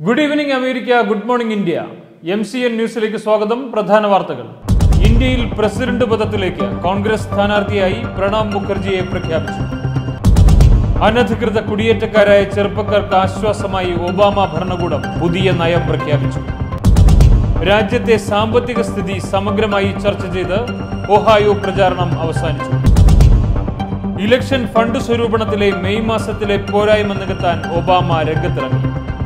Good evening America good morning India M C N ന്യൂസിലേക്ക് സ്വാഗതം പ്രധാന വാർത്തകൾ ഇന്ത്യയിൽ പ്രസിഡന്റ് പദത്തിലേക്ക് കോൺഗ്രസ് സ്ഥാനാർത്ഥിയായി പ്രണബ് മുഖർജിയെ പ്രഖ്യാപിച്ചു അനധികൃത കുടിയേറ്റക്കാരായ ചെറുപ്പക്കാർക്ക് ആശ്വാസമായി ഒബാമ ഭരണകൂടം പുതിയ നയം പ്രഖ്യാപിച്ചു രാജ്യത്തെ സാമ്പത്തിക സ്ഥിതി സമഗ്രമായി ചർച്ച ചെയ്ത് ഒഹായോ പ്രചാരണം അവസാനിച്ചു ഇലക്ഷൻ ഫണ്ട് സ്വരൂപണത്തിലെ മെയ് മാസത്തിലെ പോരായ്മ നികത്താൻ ഒബാമ രംഗത്തിറങ്ങി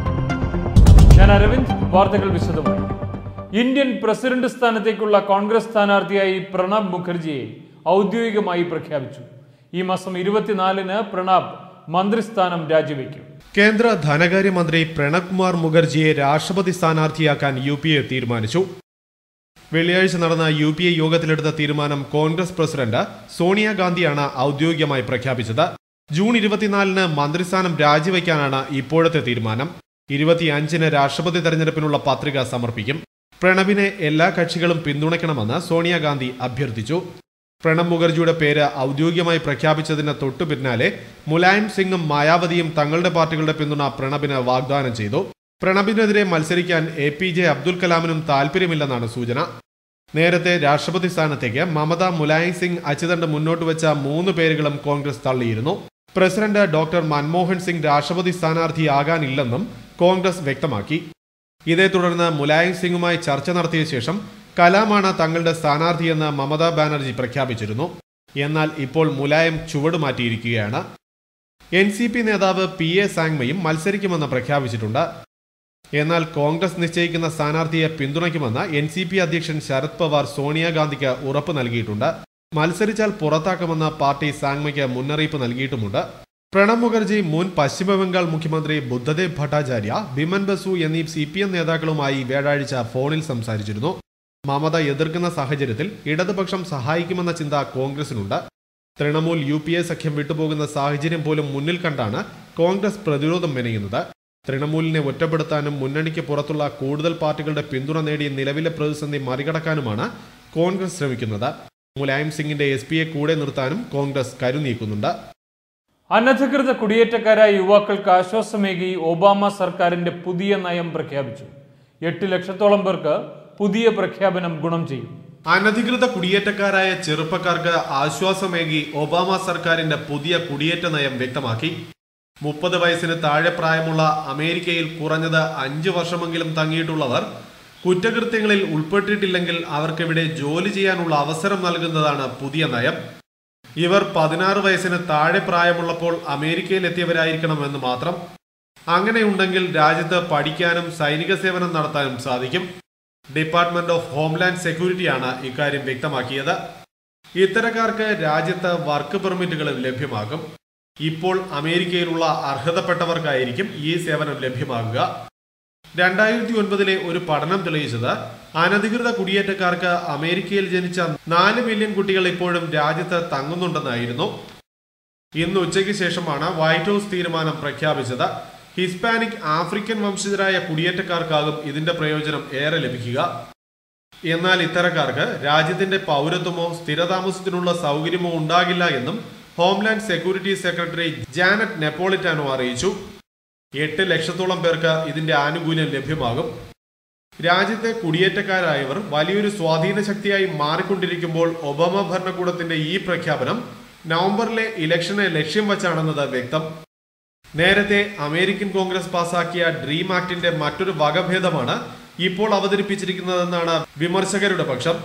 ഞാൻ അരവിന്ദ് വാർത്തകൾ വിശദമായി ഇന്ത്യൻ പ്രസിഡന്റ് സ്ഥാനത്തേക്കുള്ള കോൺഗ്രസ് സ്ഥാനാർത്ഥിയായി പ്രണബ് മുഖർജിയെ ഔദ്യോഗികമായി പ്രഖ്യാപിച്ചു ഈ മാസം ഇരുപത്തിനാലിന് പ്രണബ് മന്ത്രിസ്ഥാനം രാജിവെക്കും കേന്ദ്ര ധനകാര്യമന്ത്രി പ്രണബ് കുമാർ മുഖർജിയെ രാഷ്ട്രപതി സ്ഥാനാർത്ഥിയാക്കാൻ യു പി എ തീരുമാനിച്ചു വെള്ളിയാഴ്ച നടന്ന യു പി എ യോഗത്തിലെടുത്ത തീരുമാനം കോൺഗ്രസ് പ്രസിഡന്റ് സോണിയാഗാന്ധിയാണ് ഔദ്യോഗികമായി പ്രഖ്യാപിച്ചത് ജൂൺ ഇരുപത്തിനാലിന് മന്ത്രിസ്ഥാനം രാജിവെക്കാനാണ് ഇപ്പോഴത്തെ തീരുമാനം ഇരുപത്തിയഞ്ചിന് രാഷ്ട്രപതി തെരഞ്ഞെടുപ്പിനുള്ള പത്രിക സമർപ്പിക്കും പ്രണബിനെ എല്ലാ കക്ഷികളും പിന്തുണയ്ക്കണമെന്ന് സോണിയാഗാന്ധി അഭ്യർത്ഥിച്ചു പ്രണബ് മുഖർജിയുടെ പേര് ഔദ്യോഗികമായി പ്രഖ്യാപിച്ചതിന് തൊട്ടു പിന്നാലെ മുലായം സിംഗും മായാവതിയും തങ്ങളുടെ പാർട്ടികളുടെ പിന്തുണ പ്രണബിന് വാഗ്ദാനം ചെയ്തു പ്രണബിനെതിരെ മത്സരിക്കാൻ എ പി ജെ അബ്ദുൽ കലാമിനും താൽപ്പര്യമില്ലെന്നാണ് സൂചന നേരത്തെ രാഷ്ട്രപതി സ്ഥാനത്തേക്ക് മമത മുലായം സിംഗ് അച്യുതണ്ട് മുന്നോട്ട് വെച്ച മൂന്ന് പേരുകളും കോൺഗ്രസ് തള്ളിയിരുന്നു പ്രസിഡന്റ് ഡോക്ടർ മൻമോഹൻ സിംഗ് രാഷ്ട്രപതി സ്ഥാനാർത്ഥിയാകാനില്ലെന്നും കോൺഗ്രസ് വ്യക്തമാക്കി ഇതേ തുടർന്ന് മുലായം സിംഗുമായി ചർച്ച നടത്തിയ ശേഷം കലാമാണ് തങ്ങളുടെ സ്ഥാനാർത്ഥിയെന്ന് മമതാ ബാനർജി പ്രഖ്യാപിച്ചിരുന്നു എന്നാൽ ഇപ്പോൾ മുലായം ചുവട് മാറ്റിയിരിക്കുകയാണ് എൻ സി പി നേതാവ് പി എ സാങ്മയും മത്സരിക്കുമെന്ന് പ്രഖ്യാപിച്ചിട്ടുണ്ട് എന്നാൽ കോൺഗ്രസ് നിശ്ചയിക്കുന്ന സ്ഥാനാർത്ഥിയെ പിന്തുണയ്ക്കുമെന്ന് എൻ സി പി അധ്യക്ഷൻ ശരത് പവാർ സോണിയാഗാന്ധിക്ക് ഉറപ്പ് നൽകിയിട്ടുണ്ട് മത്സരിച്ചാൽ പുറത്താക്കുമെന്ന് പാർട്ടി സാങ്മയ്ക്ക് മുന്നറിയിപ്പ് നൽകിയിട്ടുമുണ്ട് പ്രണബ് മുഖർജി മുൻ പശ്ചിമബംഗാൾ മുഖ്യമന്ത്രി ബുദ്ധദേവ് ഭട്ടാചാര്യ ബിമൻ ബസു എന്നീ സി പി എം നേതാക്കളുമായി വ്യാഴാഴ്ച ഫോണിൽ സംസാരിച്ചിരുന്നു മമത എതിർക്കുന്ന സാഹചര്യത്തിൽ ഇടതുപക്ഷം സഹായിക്കുമെന്ന ചിന്ത കോൺഗ്രസിനുണ്ട് തൃണമൂൽ യു പി എ സഖ്യം വിട്ടുപോകുന്ന സാഹചര്യം പോലും മുന്നിൽ കണ്ടാണ് കോൺഗ്രസ് പ്രതിരോധം മെനയുന്നത് തൃണമൂലിനെ ഒറ്റപ്പെടുത്താനും മുന്നണിക്ക് പുറത്തുള്ള കൂടുതൽ പാർട്ടികളുടെ പിന്തുണ നേടി നിലവിലെ പ്രതിസന്ധി മറികടക്കാനുമാണ് കോൺഗ്രസ് ശ്രമിക്കുന്നത് മുലായം സിംഗിന്റെ എസ് പിയെ കൂടെ നിർത്താനും കോൺഗ്രസ് കരുനീക്കുന്നുണ്ട് അനധികൃത കുടിയേറ്റക്കാരായ യുവാക്കൾക്ക് ആശ്വാസമേകി ഒബാമ സർക്കാരിന്റെ പുതിയ നയം പ്രഖ്യാപിച്ചു എട്ട് ലക്ഷത്തോളം പേർക്ക് പുതിയ പ്രഖ്യാപനം ഗുണം ചെയ്യും അനധികൃത കുടിയേറ്റക്കാരായ ചെറുപ്പക്കാർക്ക് ആശ്വാസമേകി ഒബാമ സർക്കാരിന്റെ പുതിയ കുടിയേറ്റ നയം വ്യക്തമാക്കി മുപ്പത് വയസ്സിന് താഴെ പ്രായമുള്ള അമേരിക്കയിൽ കുറഞ്ഞത് അഞ്ച് വർഷമെങ്കിലും തങ്ങിയിട്ടുള്ളവർ കുറ്റകൃത്യങ്ങളിൽ ഉൾപ്പെട്ടിട്ടില്ലെങ്കിൽ അവർക്കിവിടെ ജോലി ചെയ്യാനുള്ള അവസരം നൽകുന്നതാണ് പുതിയ നയം ഇവർ പതിനാറ് വയസ്സിന് താഴെ പ്രായമുള്ളപ്പോൾ അമേരിക്കയിൽ എത്തിയവരായിരിക്കണമെന്ന് മാത്രം അങ്ങനെയുണ്ടെങ്കിൽ രാജ്യത്ത് പഠിക്കാനും സൈനിക സേവനം നടത്താനും സാധിക്കും ഡിപ്പാർട്ട്മെന്റ് ഓഫ് ഹോംലാൻഡ് സെക്യൂരിറ്റിയാണ് ഇക്കാര്യം വ്യക്തമാക്കിയത് ഇത്തരക്കാർക്ക് രാജ്യത്ത് വർക്ക് പെർമിറ്റുകളും ലഭ്യമാകും ഇപ്പോൾ അമേരിക്കയിലുള്ള അർഹതപ്പെട്ടവർക്കായിരിക്കും ഈ സേവനം ലഭ്യമാകുക രണ്ടായിരത്തി ഒൻപതിലെ ഒരു പഠനം തെളിയിച്ചത് അനധികൃത കുടിയേറ്റക്കാർക്ക് അമേരിക്കയിൽ ജനിച്ച നാല് മില്യൺ കുട്ടികൾ ഇപ്പോഴും രാജ്യത്ത് തങ്ങുന്നുണ്ടെന്നായിരുന്നു ഇന്ന് ഉച്ചയ്ക്ക് ശേഷമാണ് വൈറ്റ് ഹൗസ് തീരുമാനം പ്രഖ്യാപിച്ചത് ഹിസ്പാനിക് ആഫ്രിക്കൻ വംശജരായ കുടിയേറ്റക്കാർക്കാകും ഇതിന്റെ പ്രയോജനം ഏറെ ലഭിക്കുക എന്നാൽ ഇത്തരക്കാർക്ക് രാജ്യത്തിന്റെ പൗരത്വമോ സ്ഥിരതാമസത്തിനുള്ള സൗകര്യമോ ഉണ്ടാകില്ല എന്നും homeland security secretary Janet Napolitano അറിയിച്ചു എട്ട് ലക്ഷത്തോളം പേർക്ക് ഇതിന്റെ ആനുകൂല്യം ലഭ്യമാകും രാജ്യത്തെ കുടിയേറ്റക്കാരായവർ വലിയൊരു സ്വാധീന ശക്തിയായി മാറിക്കൊണ്ടിരിക്കുമ്പോൾ ഒബാമ ഭരണകൂടത്തിന്റെ ഈ പ്രഖ്യാപനം നവംബറിലെ ഇലക്ഷനെ ലക്ഷ്യം വച്ചാണെന്നത് വ്യക്തം നേരത്തെ അമേരിക്കൻ കോൺഗ്രസ് പാസാക്കിയ ഡ്രീം ആക്ടിന്റെ മറ്റൊരു വകഭേദമാണ് ഇപ്പോൾ അവതരിപ്പിച്ചിരിക്കുന്നതെന്നാണ് വിമർശകരുടെ പക്ഷം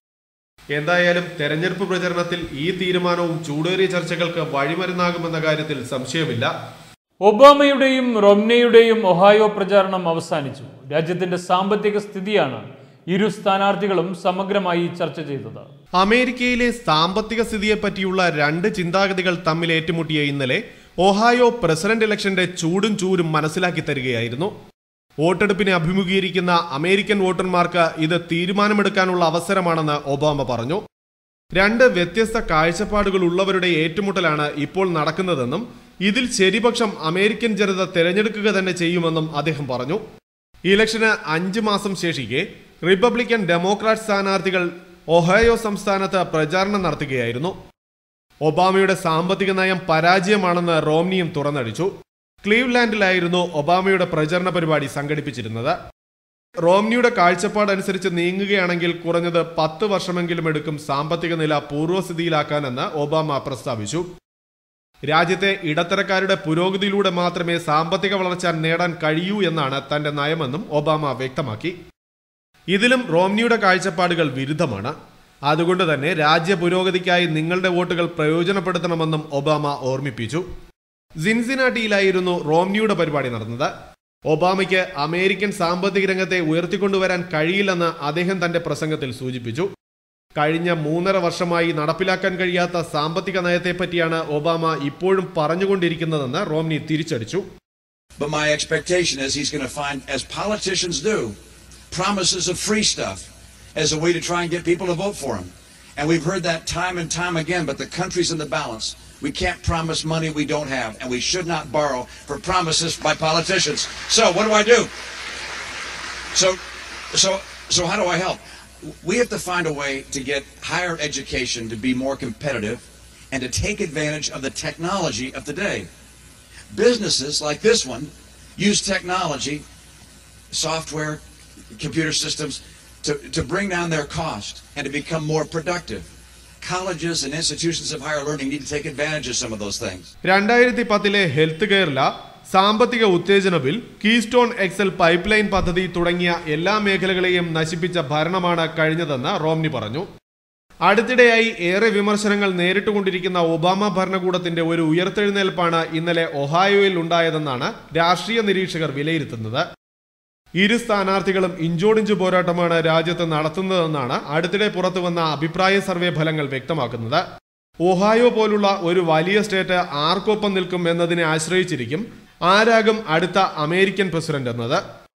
എന്തായാലും തെരഞ്ഞെടുപ്പ് പ്രചരണത്തിൽ ഈ തീരുമാനവും ചൂടേറിയ ചർച്ചകൾക്ക് വഴിമരുന്നാകുമെന്ന കാര്യത്തിൽ സംശയമില്ല ഒബാമയുടെയും റൊംനയുടെയും ഒഹായോ പ്രചാരണം അവസാനിച്ചു രാജ്യത്തിന്റെ സാമ്പത്തിക സ്ഥിതിയാണ് ഇരു സ്ഥാനാർത്ഥികളും സമഗ്രമായി ചർച്ച ചെയ്തത് അമേരിക്കയിലെ സാമ്പത്തിക സ്ഥിതിയെ പറ്റിയുള്ള രണ്ട് ചിന്താഗതികൾ തമ്മിൽ ഏറ്റുമുട്ടിയ ഇന്നലെ ഒഹായോ പ്രസിഡന്റ് ഇലക്ഷന്റെ ചൂടും ചൂരും മനസ്സിലാക്കി തരികയായിരുന്നു വോട്ടെടുപ്പിനെ അഭിമുഖീകരിക്കുന്ന അമേരിക്കൻ വോട്ടർമാർക്ക് ഇത് തീരുമാനമെടുക്കാനുള്ള അവസരമാണെന്ന് ഒബാമ പറഞ്ഞു രണ്ട് വ്യത്യസ്ത കാഴ്ചപ്പാടുകൾ ഉള്ളവരുടെ ഏറ്റുമുട്ടലാണ് ഇപ്പോൾ നടക്കുന്നതെന്നും ഇതിൽ ശരിപക്ഷം അമേരിക്കൻ ജനത തിരഞ്ഞെടുക്കുക തന്നെ ചെയ്യുമെന്നും അദ്ദേഹം പറഞ്ഞു ഇലക്ഷന് അഞ്ച് മാസം ശേഷിക്കെ റിപ്പബ്ലിക്കൻ ഡെമോക്രാറ്റ് സ്ഥാനാർത്ഥികൾ ഒഹായോ സംസ്ഥാനത്ത് പ്രചാരണം നടത്തുകയായിരുന്നു ഒബാമയുടെ സാമ്പത്തിക നയം പരാജയമാണെന്ന് റോംനിയും തുറന്നടിച്ചു ക്ലീവ്ലാൻഡിലായിരുന്നു ഒബാമയുടെ പ്രചരണ പരിപാടി സംഘടിപ്പിച്ചിരുന്നത് റോംനിയുടെ കാഴ്ചപ്പാടനുസരിച്ച് നീങ്ങുകയാണെങ്കിൽ കുറഞ്ഞത് പത്ത് വർഷമെങ്കിലും എടുക്കും സാമ്പത്തിക നില പൂർവ്വസ്ഥിതിയിലാക്കാനെന്ന് ഒബാമ പ്രസ്താവിച്ചു രാജ്യത്തെ ഇടത്തരക്കാരുടെ പുരോഗതിയിലൂടെ മാത്രമേ സാമ്പത്തിക വളർച്ച നേടാൻ കഴിയൂ എന്നാണ് തന്റെ നയമെന്നും ഒബാമ വ്യക്തമാക്കി ഇതിലും റോംനിയുടെ കാഴ്ചപ്പാടുകൾ വിരുദ്ധമാണ് അതുകൊണ്ട് തന്നെ രാജ്യ പുരോഗതിക്കായി നിങ്ങളുടെ വോട്ടുകൾ പ്രയോജനപ്പെടുത്തണമെന്നും ഒബാമ ഓർമ്മിപ്പിച്ചു സിൻസിനാട്ടിയിലായിരുന്നു റോംനിയുടെ പരിപാടി നടന്നത് ഒബാമയ്ക്ക് അമേരിക്കൻ സാമ്പത്തിക രംഗത്തെ ഉയർത്തിക്കൊണ്ടുവരാൻ കഴിയില്ലെന്ന് അദ്ദേഹം തന്റെ പ്രസംഗത്തിൽ സൂചിപ്പിച്ചു കഴിഞ്ഞ മൂന്നര വർഷമായി നടപ്പിലാക്കാൻ കഴിയാത്ത സാമ്പത്തിക നയത്തെപ്പറ്റിയാണ് ഒബാമ ഇപ്പോഴും പറഞ്ഞുകൊണ്ടിരിക്കുന്നതെന്ന് റോംനി തിരിച്ചടിച്ചു But my expectation is he's going to find, as politicians do, promises of free stuff as a way to try and get people to vote for him. And we've heard that time and time again, but the country's in the balance. We can't promise money we don't have, and we should not borrow for promises by politicians. So, what do I do? So, so, so how do I help? We have to find a way to get higher education to be more competitive and to take advantage of the technology of today. Businesses like this one use technology, software, computer systems to, to bring down their cost and to become more productive. Colleges and institutions of higher learning need to take advantage of some of those things. രണ്ടായിരത്തി പത്തിലെ health കെയറില സാമ്പത്തിക ഉത്തേജന bill Keystone XL pipeline പദ്ധതി തുടങ്ങിയ എല്ലാ മേഖലകളെയും നശിപ്പിച്ച ഭരണമാണ് കഴിഞ്ഞതെന്ന് റോംനി പറഞ്ഞു അടുത്തിടെയായി ഏറെ വിമർശനങ്ങൾ നേരിട്ടുകൊണ്ടിരിക്കുന്ന ഒബാമ ഭരണകൂടത്തിന്റെ ഒരു ഉയർത്തെഴുന്നേൽപ്പാണ് ഇന്നലെ ഒഹായോയിൽ ഉണ്ടായതെന്നാണ് രാഷ്ട്രീയ നിരീക്ഷകർ വിലയിരുത്തുന്നത് ഇരു സ്ഥാനാർത്ഥികളും ഇഞ്ചോടിഞ്ച് പോരാട്ടമാണ് രാജ്യത്ത് നടത്തുന്നതെന്നാണ് അടുത്തിടെ പുറത്തുവന്ന അഭിപ്രായ സർവേ ഫലങ്ങൾ വ്യക്തമാക്കുന്നത് ഒഹായോ പോലുള്ള ഒരു വലിയ സ്റ്റേറ്റ് ആർക്കൊപ്പം നിൽക്കും എന്നതിനെ ആശ്രയിച്ചിരിക്കും ആരാകും അടുത്ത അമേരിക്കൻ പ്രസിഡന്റ് എന്നത്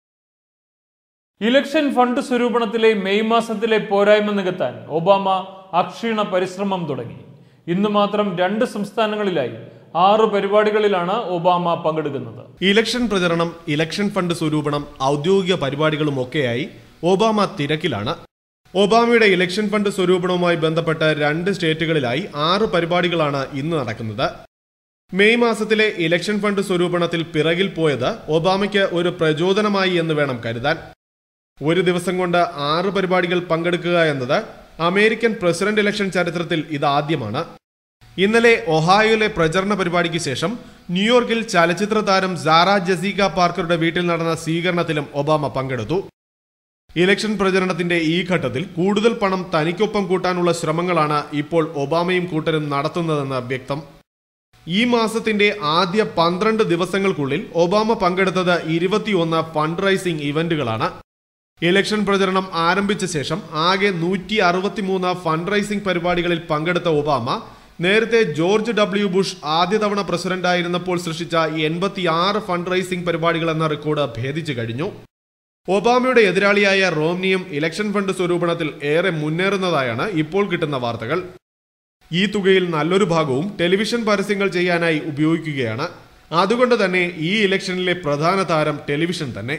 ഇലക്ഷൻ ഫണ്ട് സ്വരൂപണത്തിലെ മെയ് മാസത്തിലെ പോരായ്മ നികത്താൻ ഒബാമ അക്ഷീണ പരിശ്രമം തുടങ്ങി ഇന്ന് മാത്രം രണ്ട് സംസ്ഥാനങ്ങളിലായി ആറ് പരിപാടികളിലാണ് ഒബാമ പങ്കെടുക്കുന്നത് ഇലക്ഷൻ പ്രചരണം ഇലക്ഷൻ ഫണ്ട് സ്വരൂപണം ഔദ്യോഗിക പരിപാടികളും ഒക്കെയായി ഒബാമ തിരക്കിലാണ് ഒബാമയുടെ ഇലക്ഷൻ ഫണ്ട് സ്വരൂപണവുമായി ബന്ധപ്പെട്ട് രണ്ട് സ്റ്റേറ്റുകളിലായി ആറ് പരിപാടികളാണ് ഇന്ന് നടക്കുന്നത് മെയ് മാസത്തിലെ ഇലക്ഷൻ ഫണ്ട് സ്വരൂപണത്തിൽ പിറകിൽ പോയത് ഒബാമയ്ക്ക് ഒരു പ്രചോദനമായി എന്ന് വേണം കരുതാൻ ഒരു ദിവസം കൊണ്ട് ആറ് പരിപാടികൾ പങ്കെടുക്കുക എന്നത് അമേരിക്കൻ പ്രസിഡന്റ് ഇലക്ഷൻ ചരിത്രത്തിൽ ഇതാദ്യമാണ് ഇന്നലെ ഒഹായോയിലെ പ്രചരണ പരിപാടിക്ക് ശേഷം ന്യൂയോർക്കിൽ ചലച്ചിത്ര താരം സാറ ജസീക പാർക്കറുടെ വീട്ടിൽ നടന്ന സ്വീകരണത്തിലും ഒബാമ പങ്കെടുത്തു ഇലക്ഷൻ പ്രചരണത്തിന്റെ ഈ ഘട്ടത്തിൽ കൂടുതൽ പണം തനിക്കൊപ്പം കൂട്ടാനുള്ള ശ്രമങ്ങളാണ് ഇപ്പോൾ ഒബാമയും കൂട്ടരും നടത്തുന്നതെന്ന് വ്യക്തം ഈ മാസത്തിന്റെ ആദ്യ പന്ത്രണ്ട് ദിവസങ്ങൾക്കുള്ളിൽ ഒബാമ പങ്കെടുത്തത് ഇരുപത്തിയൊന്ന് ഫണ്ട് റൈസിംഗ് ഇവന്റുകളാണ് ഇലക്ഷൻ പ്രചരണം ആരംഭിച്ച ശേഷം ആകെ നൂറ്റി അറുപത്തിമൂന്ന് ഫണ്ട് റൈസിംഗ് പരിപാടികളിൽ പങ്കെടുത്ത ഒബാമ നേരത്തെ ജോർജ് ഡബ്ല്യു ബുഷ് ആദ്യ തവണ പ്രസിഡന്റായിരുന്നപ്പോൾ സൃഷ്ടിച്ച എൺപത്തിയാറ് ഫണ്ട് റൈസിംഗ് പരിപാടികൾ എന്ന റെക്കോർഡ് ഭേദിച്ചു കഴിഞ്ഞു ഒബാമയുടെ എതിരാളിയായ റോംനിയും ഇലക്ഷൻ ഫണ്ട് സ്വരൂപണത്തിൽ ഏറെ മുന്നേറുന്നതായാണ് ഇപ്പോൾ കിട്ടുന്ന വാർത്തകൾ ഈ തുകയിൽ നല്ലൊരു ഭാഗവും ടെലിവിഷൻ പരസ്യങ്ങൾ ചെയ്യാനായി ഉപയോഗിക്കുകയാണ് അതുകൊണ്ട് തന്നെ ഈ ഇലക്ഷനിലെ പ്രധാന താരം ടെലിവിഷൻ തന്നെ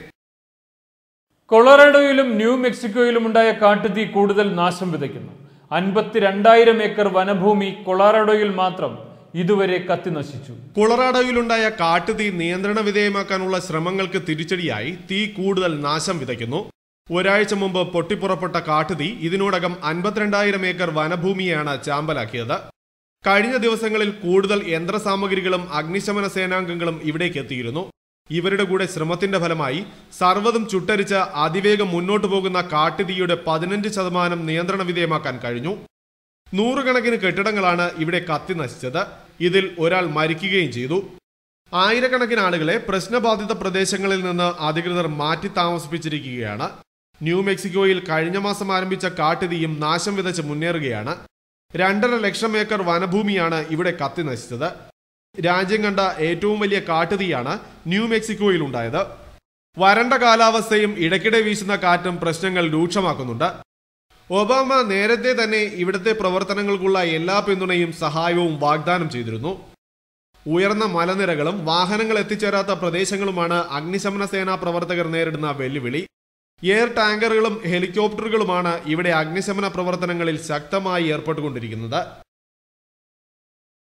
കൊളറാഡോയിലും ന്യൂ മെക്സിക്കോയിലും ഉണ്ടായ കാട്ടുതീ കൂടുതൽ നാശം വിതയ്ക്കുന്നു അൻപത്തിരണ്ടായിരം ഏക്കർ വനഭൂമി കൊളറാഡോയിൽ മാത്രം ഇതുവരെ കത്തിനശിച്ചു കൊളറാഡോയിലുണ്ടായ കാട്ടുതീ നിയന്ത്രണ വിധേയമാക്കാനുള്ള ശ്രമങ്ങൾക്ക് തിരിച്ചടിയായി തീ കൂടുതൽ നാശം വിതയ്ക്കുന്നു ഒരാഴ്ച മുമ്പ് പൊട്ടിപ്പുറപ്പെട്ട കാട്ടുതീ ഇതിനോടകം അൻപത്തിരണ്ടായിരം ഏക്കർ വനഭൂമിയാണ് ചാമ്പലാക്കിയത് കഴിഞ്ഞ ദിവസങ്ങളിൽ കൂടുതൽ യന്ത്രസാമഗ്രികളും അഗ്നിശമന സേനാംഗങ്ങളും ഇവിടേക്ക് എത്തിയിരുന്നു ഇവരുടെ കൂടെ ശ്രമത്തിന്റെ ഫലമായി സർവ്വതും ചുട്ടരിച്ച് അതിവേഗം മുന്നോട്ടു പോകുന്ന കാട്ടുതീയുടെ പതിനഞ്ച് ശതമാനം നിയന്ത്രണ വിധേയമാക്കാൻ കഴിഞ്ഞു നൂറുകണക്കിന് കെട്ടിടങ്ങളാണ് ഇവിടെ കത്തി നശിച്ചത് ഇതിൽ ഒരാൾ മരിക്കുകയും ചെയ്തു ആയിരക്കണക്കിന് ആളുകളെ പ്രശ്നബാധിത പ്രദേശങ്ങളിൽ നിന്ന് അധികൃതർ മാറ്റി താമസിപ്പിച്ചിരിക്കുകയാണ് ന്യൂ മെക്സിക്കോയിൽ കഴിഞ്ഞ മാസം ആരംഭിച്ച കാട്ടുതീയും നാശം വിതച്ച് മുന്നേറുകയാണ് രണ്ടര ലക്ഷം ഏക്കർ വനഭൂമിയാണ് ഇവിടെ കത്തി നശിച്ചത് രാജ്യം കണ്ട ഏറ്റവും വലിയ കാട്ടുതീയാണ് ന്യൂ മെക്സിക്കോയിൽ ഉണ്ടായത് വരണ്ട കാലാവസ്ഥയും ഇടയ്ക്കിടെ വീശുന്ന കാറ്റും പ്രശ്നങ്ങൾ രൂക്ഷമാക്കുന്നുണ്ട് ഒബാമ നേരത്തെ തന്നെ ഇവിടുത്തെ പ്രവർത്തനങ്ങൾക്കുള്ള എല്ലാ പിന്തുണയും സഹായവും വാഗ്ദാനം ചെയ്തിരുന്നു ഉയർന്ന മലനിരകളും വാഹനങ്ങൾ എത്തിച്ചേരാത്ത പ്രദേശങ്ങളുമാണ് അഗ്നിശമന സേനാ പ്രവർത്തകർ നേരിടുന്ന വെല്ലുവിളി എയർ ടാങ്കറുകളും ഹെലികോപ്റ്ററുകളുമാണ് ഇവിടെ അഗ്നിശമന പ്രവർത്തനങ്ങളിൽ ശക്തമായി ഏർപ്പെട്ടുകൊണ്ടിരിക്കുന്നത്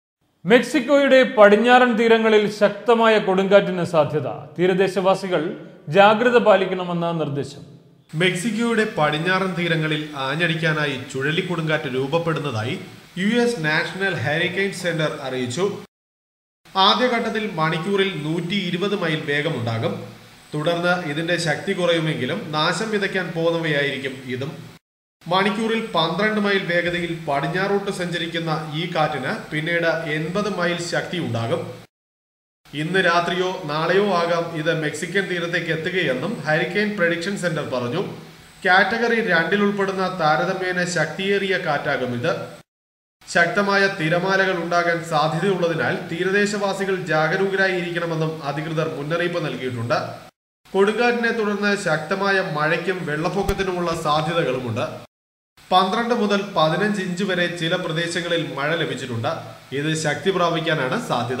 മെക്സിക്കോയുടെ പടിഞ്ഞാറൻ തീരങ്ങളിൽ ശക്തമായ കൊടുങ്കാറ്റിന് സാധ്യത തീരദേശവാസികൾ ജാഗ്രത പാലിക്കണമെന്ന നിർദ്ദേശം മെക്സിക്കോയുടെ പടിഞ്ഞാറൻ തീരങ്ങളിൽ ആഞ്ഞടിക്കാനായി ചുഴലിക്കൊടുങ്കാറ്റ് രൂപപ്പെടുന്നതായി U S national hurricane center അറിയിച്ചു ആദ്യഘട്ടത്തിൽ മണിക്കൂറിൽ നൂറ്റി ഇരുപത് മൈൽ വേഗമുണ്ടാകും തുടർന്ന് ഇതിന്റെ ശക്തി കുറയുമെങ്കിലും നാശം വിതയ്ക്കാൻ പോകുന്നവയായിരിക്കും ഇതും മണിക്കൂറിൽ പന്ത്രണ്ട് മൈൽ വേഗതയിൽ പടിഞ്ഞാറോട്ട് സഞ്ചരിക്കുന്ന ഈ കാറ്റിന് പിന്നീട് എൺപത് മൈൽ ശക്തി ഉണ്ടാകും ഇന്ന് രാത്രിയോ നാളെയോ ആകാം ഇത് മെക്സിക്കൻ തീരത്തേക്ക് എത്തുകയെന്നും ഹരിക്കെയിൻ പ്രഡിക്ഷൻ സെന്റർ പറഞ്ഞു കാറ്റഗറി രണ്ടിൽ ഉൾപ്പെടുന്ന താരതമ്യേന ശക്തിയേറിയ കാറ്റാകും ഇത് ശക്തമായ തിരമാലകൾ ഉണ്ടാകാൻ സാധ്യതയുള്ളതിനാൽ തീരദേശവാസികൾ ജാഗരൂകരായി ഇരിക്കണമെന്നും അധികൃതർ മുന്നറിയിപ്പ് നൽകിയിട്ടുണ്ട് കൊടുങ്കാറ്റിനെ തുടർന്ന് ശക്തമായ മഴയ്ക്കും വെള്ളപ്പൊക്കത്തിനുമുള്ള സാധ്യതകളുമുണ്ട് പന്ത്രണ്ട് മുതൽ പതിനഞ്ച് ഇഞ്ച് വരെ ചില പ്രദേശങ്ങളിൽ മഴ ലഭിച്ചിട്ടുണ്ട് ഇത് ശക്തി പ്രാപിക്കാനാണ് സാധ്യത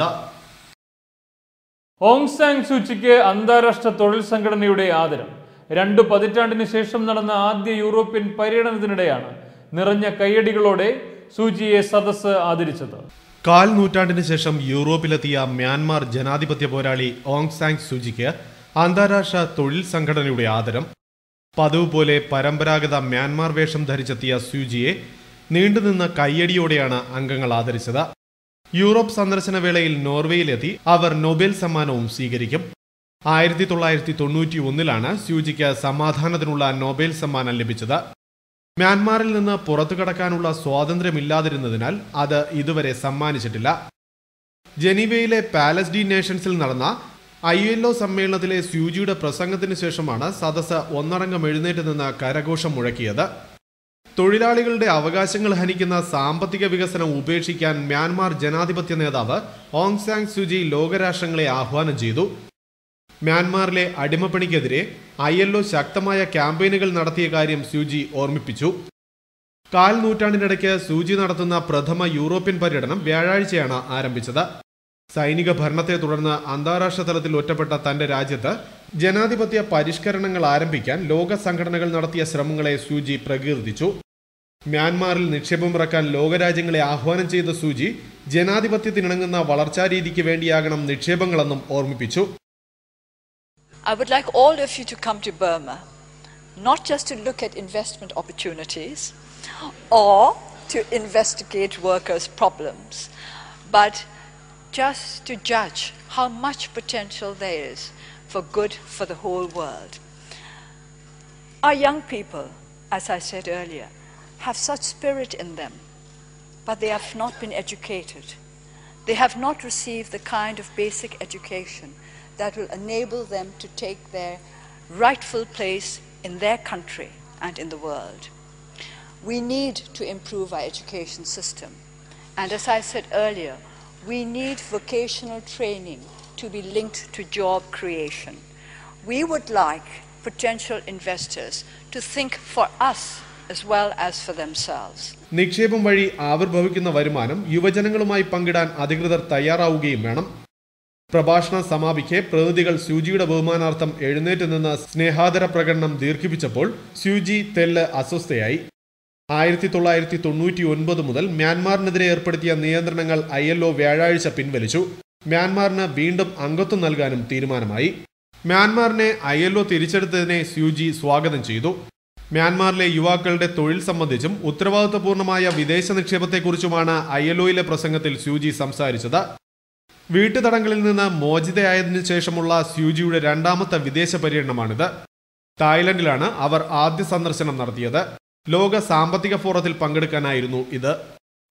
ഓങ് സാങ് സൂചിക്ക് അന്താരാഷ്ട്ര തൊഴിൽ സംഘടനയുടെ ആദരം രണ്ടു പതിറ്റാണ്ടിന് ശേഷം നടന്ന ആദ്യ യൂറോപ്യൻ പര്യടനത്തിനിടെയാണ് നിറഞ്ഞ കയ്യടികളോടെ സൂചിയെ സദസ്സ് ആദരിച്ചത് കാൽ നൂറ്റാണ്ടിന് ശേഷം യൂറോപ്പിലെത്തിയ മ്യാൻമാർ ജനാധിപത്യ പോരാളി ഓങ് സാങ് സൂചിക്ക് അന്താരാഷ്ട്ര തൊഴിൽ സംഘടനയുടെ ആദരം പതിവ് പോലെ പരമ്പരാഗത മ്യാൻമാർ വേഷം ധരിച്ചെത്തിയ സൂചിയെ നീണ്ടുനിന്ന കയ്യടിയോടെയാണ് അംഗങ്ങൾ ആദരിച്ചത് യൂറോപ്പ് സന്ദർശന വേളയിൽ നോർവേയിലെത്തി അവർ നൊബേൽ സമ്മാനവും സ്വീകരിക്കും ആയിരത്തി തൊള്ളായിരത്തി തൊണ്ണൂറ്റി ഒന്നിലാണ് സ്യൂജിക്ക് സമാധാനത്തിനുള്ള നൊബേൽ സമ്മാനം ലഭിച്ചത് മ്യാൻമാറിൽ നിന്ന് പുറത്തു കടക്കാനുള്ള സ്വാതന്ത്ര്യമില്ലാതിരുന്നതിനാൽ അത് ഇതുവരെ സമ്മാനിച്ചിട്ടില്ല ജനീവയിലെ പാലസ്ഡീൻ നേഷൻസിൽ നടന്ന ഐ എൽ ഒ സമ്മേളനത്തിലെ സ്യൂജിയുടെ പ്രസംഗത്തിന് ശേഷമാണ് സദസ്സ് ഒന്നടങ്കം എഴുന്നേറ്റ് നിന്ന് കരഘോഷം മുഴക്കിയത് തൊഴിലാളികളുടെ അവകാശങ്ങൾ ഹനിക്കുന്ന സാമ്പത്തിക വികസനം ഉപേക്ഷിക്കാൻ മ്യാൻമാർ ജനാധിപത്യ നേതാവ് ഓങ് സാങ് സുജി ലോകരാഷ്ട്രങ്ങളെ ആഹ്വാനം ചെയ്തു മ്യാൻമാറിലെ അടിമപ്പണിക്കെതിരെ ഐ എൽ ഒ ശക്തമായ ക്യാമ്പയിനുകൾ നടത്തിയ കാര്യം സൂചി ഓർമ്മിപ്പിച്ചു കാൽ നൂറ്റാണ്ടിനിടയ്ക്ക് സൂചി നടത്തുന്ന പ്രഥമ യൂറോപ്യൻ പര്യടനം വ്യാഴാഴ്ചയാണ് ആരംഭിച്ചത് സൈനിക ഭരണത്തെ തുടർന്ന് അന്താരാഷ്ട്ര തലത്തിൽ ഒറ്റപ്പെട്ട തന്റെ രാജ്യത്ത് ജനാധിപത്യ പരിഷ്കരണങ്ങൾ ആരംഭിക്കാൻ ലോക സംഘടനകൾ നടത്തിയ ശ്രമങ്ങളെ സൂചി പ്രകീർത്തിച്ചു മ്യാൻമാറിൽ നിക്ഷേപം ഇറക്കാൻ ലോകരാജ്യങ്ങളെ ആഹ്വാനം ചെയ്ത സൂചി ജനാധിപത്യത്തിനിണങ്ങുന്ന വളർച്ചാരീതിക്ക് വേണ്ടിയാകണം നിക്ഷേപങ്ങളെന്നും ഓർമ്മിപ്പിച്ചു I would like all of you to come to Burma, not just to look at investment opportunities or to investigate workers' problems, but just to judge how much potential there is for good for the whole world. Our young people, as I said earlier, have such spirit in them, but they have not been educated. They have not received the kind of basic education that will enable them to take their rightful place in their country and in the world. We need to improve our education system. And as I said earlier, we need vocational training to be linked to job creation. We would like potential investors to think for us as well as for themselves. നിക്ഷേപം വഴി ആവിർഭവിക്കുന്ന വരുമാനം യുവജനങ്ങളുമായി പങ്കിടാൻ അധികൃതർ തയ്യാറാവുകയും വേണം പ്രഭാഷണം സമാപിക്കെ പ്രതിനിധികൾ സ്യൂജിയുടെ ബഹുമാനാർത്ഥം എഴുന്നേറ്റ് നിന്ന് സ്നേഹാദര പ്രകടനം ദീർഘിപ്പിച്ചപ്പോൾ സ്യൂജി തെല്ല് അസ്വസ്ഥയായി ആയിരത്തി തൊള്ളായിരത്തി തൊണ്ണൂറ്റി ഒൻപത് മുതൽ മ്യാൻമാറിനെതിരെ ഏർപ്പെടുത്തിയ നിയന്ത്രണങ്ങൾ ഐ എൽ ഒ വ്യാഴാഴ്ച പിൻവലിച്ചു മ്യാൻമാറിന് വീണ്ടും അംഗത്വം നൽകാനും തീരുമാനമായി മ്യാൻമാറിനെ ഐ എൽ ഒ തിരിച്ചെടുത്തതിനെ സ്യൂജി സ്വാഗതം ചെയ്തു മ്യാൻമാറിലെ യുവാക്കളുടെ തൊഴിൽ സംബന്ധിച്ചും ഉത്തരവാദിത്വപൂർണമായ വിദേശ നിക്ഷേപത്തെക്കുറിച്ചുമാണ് ഐ എൽ ഒയിലെ പ്രസംഗത്തിൽ സ്യൂജി സംസാരിച്ചത് വീട്ടുതടങ്കലിൽ നിന്ന് മോചിതയായതിനു ശേഷമുള്ള സ്യൂജിയുടെ രണ്ടാമത്തെ വിദേശ പര്യടനമാണിത് തായ്ലൻഡിലാണ് അവർ ആദ്യ സന്ദർശനം നടത്തിയത് ലോക സാമ്പത്തിക ഫോറത്തിൽ പങ്കെടുക്കാനായിരുന്നു ഇത്